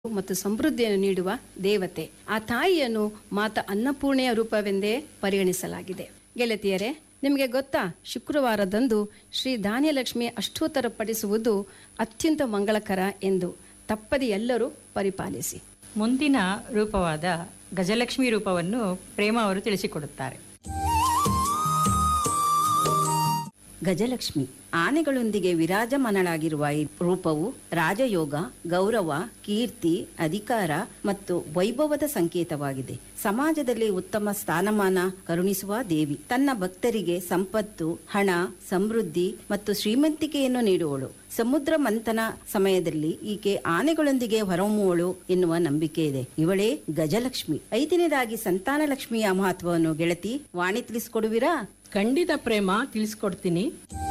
ಮತ್ತು ಸಮೃದ್ಧಿಯನ್ನು ನೀಡುವ ದೇವತೆ ಆ ತಾಯಿಯನ್ನು ಮಾತ ಅನ್ನಪೂರ್ಣೆಯ ರೂಪವೆಂದೇ ಪರಿಗಣಿಸಲಾಗಿದೆ ಗೆಳತಿಯರೇ ನಿಮಗೆ ಗೊತ್ತಾ ಶುಕ್ರವಾರದಂದು ಶ್ರೀ ಧಾನ್ಯಲಕ್ಷ್ಮಿ ಅಷ್ಟೋತ್ತರ ಪಡಿಸುವುದು ಅತ್ಯಂತ ಮಂಗಳಕರ ಎಂದು ತಪ್ಪದೆ ಎಲ್ಲರೂ ಪರಿಪಾಲಿಸಿ ಮುಂದಿನ ರೂಪವಾದ ಗಜಲಕ್ಷ್ಮಿ ರೂಪವನ್ನು ಪ್ರೇಮ ಅವರು ತಿಳಿಸಿಕೊಡುತ್ತಾರೆ ಗಜಲಕ್ಷ್ಮಿ ಆನೆಗಳೊಂದಿಗೆ ವಿರಾಜಮಾನಳಾಗಿರುವ ಈ ರೂಪವು ರಾಜಯೋಗ ಗೌರವ ಕೀರ್ತಿ ಅಧಿಕಾರ ಮತ್ತು ವೈಭವದ ಸಂಕೇತವಾಗಿದೆ ಸಮಾಜದಲ್ಲಿ ಉತ್ತಮ ಸ್ಥಾನಮಾನ ಕರುಣಿಸುವ ದೇವಿ ತನ್ನ ಭಕ್ತರಿಗೆ ಸಂಪತ್ತು ಹಣ ಸಮೃದ್ಧಿ ಮತ್ತು ಶ್ರೀಮಂತಿಕೆಯನ್ನು ನೀಡುವಳು ಸಮುದ್ರ ಮಂಥನ ಸಮಯದಲ್ಲಿ ಈಕೆ ಆನೆಗಳೊಂದಿಗೆ ಹೊರಹೊಮ್ಮುವಳು ಎನ್ನುವ ನಂಬಿಕೆ ಇದೆ ಇವಳೇ ಗಜಲಕ್ಷ್ಮಿ ಐದನೇದಾಗಿ ಸಂತಾನ ಲಕ್ಷ್ಮಿಯ ಮಹತ್ವವನ್ನು ಗೆಳತಿ ವಾಣಿ ತಿಳಿಸ್ಕೊಡುವಿರಾ ಖಂಡಿತ ಪ್ರೇಮ ತಿಳಿಸ್ಕೊಡ್ತೀನಿ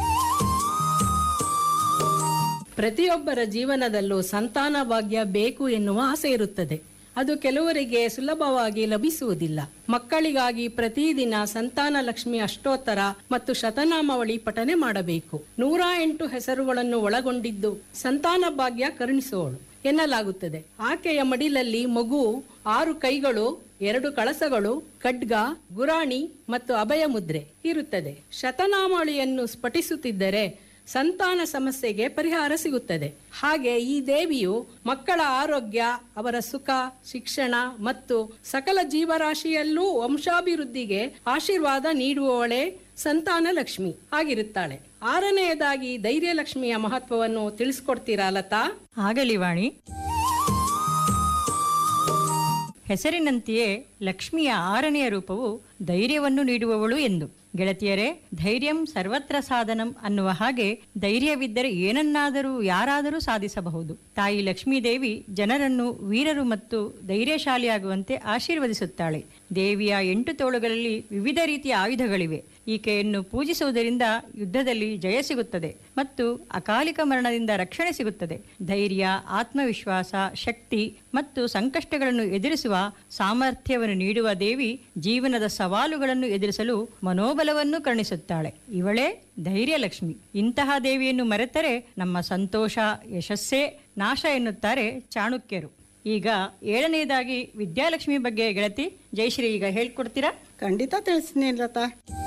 ಪ್ರತಿಯೊಬ್ಬರ ಜೀವನದಲ್ಲೂ ಸಂತಾನ ಭಾಗ್ಯ ಬೇಕು ಎನ್ನುವ ಆಸೆ ಇರುತ್ತದೆ ಅದು ಕೆಲವರಿಗೆ ಸುಲಭವಾಗಿ ಲಭಿಸುವುದಿಲ್ಲ ಮಕ್ಕಳಿಗಾಗಿ ಪ್ರತಿದಿನ ಸಂತಾನ ಲಕ್ಷ್ಮಿ ಅಷ್ಟೋತ್ತರ ಮತ್ತು ಶತನಾಮಾವಳಿ ಪಠನೆ ಮಾಡಬೇಕು ನೂರ ಎಂಟು ಹೆಸರುಗಳನ್ನು ಒಳಗೊಂಡಿದ್ದು ಸಂತಾನ ಭಾಗ್ಯ ಕರುಣಿಸುವಳು ಎನ್ನಲಾಗುತ್ತದೆ ಆಕೆಯ ಮಡಿಲಲ್ಲಿ ಮಗು ಆರು ಕೈಗಳು ಎರಡು ಕಳಸಗಳು ಖಡ್ಗ ಗುರಾಣಿ ಮತ್ತು ಅಭಯ ಮುದ್ರೆ ಇರುತ್ತದೆ ಶತನಾಮಾವಳಿಯನ್ನು ಸ್ಫಟಿಸುತ್ತಿದ್ದರೆ ಸಂತಾನ ಸಮಸ್ಯೆಗೆ ಪರಿಹಾರ ಸಿಗುತ್ತದೆ ಹಾಗೆ ಈ ದೇವಿಯು ಮಕ್ಕಳ ಆರೋಗ್ಯ ಅವರ ಸುಖ ಶಿಕ್ಷಣ ಮತ್ತು ಸಕಲ ಜೀವರಾಶಿಯಲ್ಲೂ ವಂಶಾಭಿವೃದ್ಧಿಗೆ ಆಶೀರ್ವಾದ ನೀಡುವವಳೇ ಸಂತಾನ ಲಕ್ಷ್ಮಿ ಆಗಿರುತ್ತಾಳೆ ಆರನೆಯದಾಗಿ ಧೈರ್ಯ ಲಕ್ಷ್ಮಿಯ ಮಹತ್ವವನ್ನು ತಿಳಿಸ್ಕೊಡ್ತೀರಾ ಲತಾ ಆಗಲಿ ವಾಣಿ ಹೆಸರಿನಂತೆಯೇ ಲಕ್ಷ್ಮಿಯ ಆರನೆಯ ರೂಪವು ಧೈರ್ಯವನ್ನು ನೀಡುವವಳು ಎಂದು ಗೆಳತಿಯರೇ ಧೈರ್ಯಂ ಸರ್ವತ್ರ ಸಾಧನಂ ಅನ್ನುವ ಹಾಗೆ ಧೈರ್ಯವಿದ್ದರೆ ಏನನ್ನಾದರೂ ಯಾರಾದರೂ ಸಾಧಿಸಬಹುದು ತಾಯಿ ಲಕ್ಷ್ಮೀದೇವಿ ಜನರನ್ನು ವೀರರು ಮತ್ತು ಧೈರ್ಯಶಾಲಿಯಾಗುವಂತೆ ಆಶೀರ್ವದಿಸುತ್ತಾಳೆ ದೇವಿಯ ಎಂಟು ತೋಳುಗಳಲ್ಲಿ ವಿವಿಧ ರೀತಿಯ ಆಯುಧಗಳಿವೆ ಈಕೆಯನ್ನು ಪೂಜಿಸುವುದರಿಂದ ಯುದ್ಧದಲ್ಲಿ ಜಯ ಸಿಗುತ್ತದೆ ಮತ್ತು ಅಕಾಲಿಕ ಮರಣದಿಂದ ರಕ್ಷಣೆ ಸಿಗುತ್ತದೆ ಧೈರ್ಯ ಆತ್ಮವಿಶ್ವಾಸ ಶಕ್ತಿ ಮತ್ತು ಸಂಕಷ್ಟಗಳನ್ನು ಎದುರಿಸುವ ಸಾಮರ್ಥ್ಯವನ್ನು ನೀಡುವ ದೇವಿ ಜೀವನದ ಸವಾಲುಗಳನ್ನು ಎದುರಿಸಲು ಮನೋಬಲವನ್ನು ಕರುಣಿಸುತ್ತಾಳೆ ಇವಳೇ ಧೈರ್ಯ ಲಕ್ಷ್ಮಿ ಇಂತಹ ದೇವಿಯನ್ನು ಮರೆತರೆ ನಮ್ಮ ಸಂತೋಷ ಯಶಸ್ಸೇ ನಾಶ ಎನ್ನುತ್ತಾರೆ ಚಾಣಕ್ಯರು ಈಗ ಏಳನೆಯದಾಗಿ ವಿದ್ಯಾಲಕ್ಷ್ಮಿ ಬಗ್ಗೆ ಗೆಳತಿ ಜಯಶ್ರೀ ಈಗ ಹೇಳ್ಕೊಡ್ತೀರಾ ಖಂಡಿತ ತಿಳಿಸ್ತೀನಿ ಲತಾ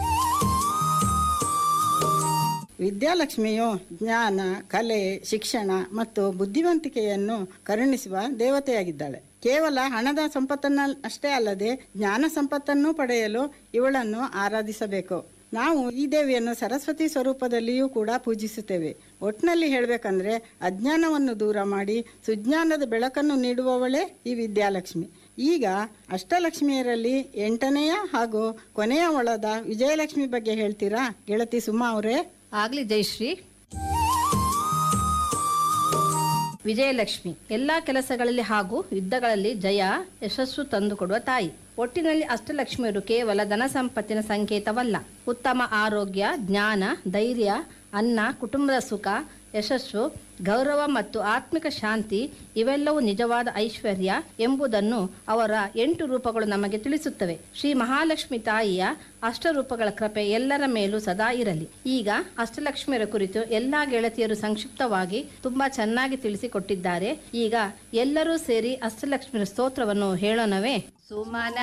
ವಿದ್ಯಾಲಕ್ಷ್ಮಿಯು ಜ್ಞಾನ ಕಲೆ ಶಿಕ್ಷಣ ಮತ್ತು ಬುದ್ಧಿವಂತಿಕೆಯನ್ನು ಕರುಣಿಸುವ ದೇವತೆಯಾಗಿದ್ದಾಳೆ ಕೇವಲ ಹಣದ ಸಂಪತ್ತನ್ನ ಅಷ್ಟೇ ಅಲ್ಲದೆ ಜ್ಞಾನ ಸಂಪತ್ತನ್ನು ಪಡೆಯಲು ಇವಳನ್ನು ಆರಾಧಿಸಬೇಕು ನಾವು ಈ ದೇವಿಯನ್ನು ಸರಸ್ವತಿ ಸ್ವರೂಪದಲ್ಲಿಯೂ ಕೂಡ ಪೂಜಿಸುತ್ತೇವೆ ಒಟ್ಟಿನಲ್ಲಿ ಹೇಳಬೇಕಂದ್ರೆ ಅಜ್ಞಾನವನ್ನು ದೂರ ಮಾಡಿ ಸುಜ್ಞಾನದ ಬೆಳಕನ್ನು ನೀಡುವವಳೇ ಈ ವಿದ್ಯಾಲಕ್ಷ್ಮಿ ಈಗ ಅಷ್ಟಲಕ್ಷ್ಮಿಯರಲ್ಲಿ ಎಂಟನೆಯ ಹಾಗೂ ಕೊನೆಯ ಒಳದ ವಿಜಯಲಕ್ಷ್ಮಿ ಬಗ್ಗೆ ಹೇಳ್ತೀರಾ ಗೆಳತಿ ಸುಮಾ ಅವರೇ ಆಗ್ಲಿ ಜಯಶ್ರೀ ವಿಜಯಲಕ್ಷ್ಮಿ ಎಲ್ಲಾ ಕೆಲಸಗಳಲ್ಲಿ ಹಾಗೂ ಯುದ್ಧಗಳಲ್ಲಿ ಜಯ ಯಶಸ್ಸು ತಂದುಕೊಡುವ ತಾಯಿ ಒಟ್ಟಿನಲ್ಲಿ ಅಷ್ಟಲಕ್ಷ್ಮಿಯರು ಕೇವಲ ಧನ ಸಂಪತ್ತಿನ ಸಂಕೇತವಲ್ಲ ಉತ್ತಮ ಆರೋಗ್ಯ ಜ್ಞಾನ ಧೈರ್ಯ ಅನ್ನ ಕುಟುಂಬದ ಸುಖ ಯಶಸ್ಸು ಗೌರವ ಮತ್ತು ಆತ್ಮಿಕ ಶಾಂತಿ ಇವೆಲ್ಲವೂ ನಿಜವಾದ ಐಶ್ವರ್ಯ ಎಂಬುದನ್ನು ಅವರ ಎಂಟು ರೂಪಗಳು ನಮಗೆ ತಿಳಿಸುತ್ತವೆ ಶ್ರೀ ಮಹಾಲಕ್ಷ್ಮಿ ತಾಯಿಯ ಅಷ್ಟರೂಪಗಳ ಕೃಪೆ ಎಲ್ಲರ ಮೇಲೂ ಸದಾ ಇರಲಿ ಈಗ ಅಷ್ಟಲಕ್ಷ್ಮಿಯರ ಕುರಿತು ಎಲ್ಲಾ ಗೆಳತಿಯರು ಸಂಕ್ಷಿಪ್ತವಾಗಿ ತುಂಬಾ ಚೆನ್ನಾಗಿ ತಿಳಿಸಿಕೊಟ್ಟಿದ್ದಾರೆ ಈಗ ಎಲ್ಲರೂ ಸೇರಿ ಅಷ್ಟಲಕ್ಷ್ಮಿಯ ಸ್ತೋತ್ರವನ್ನು ಹೇಳೋಣವೇ ಸುಮನ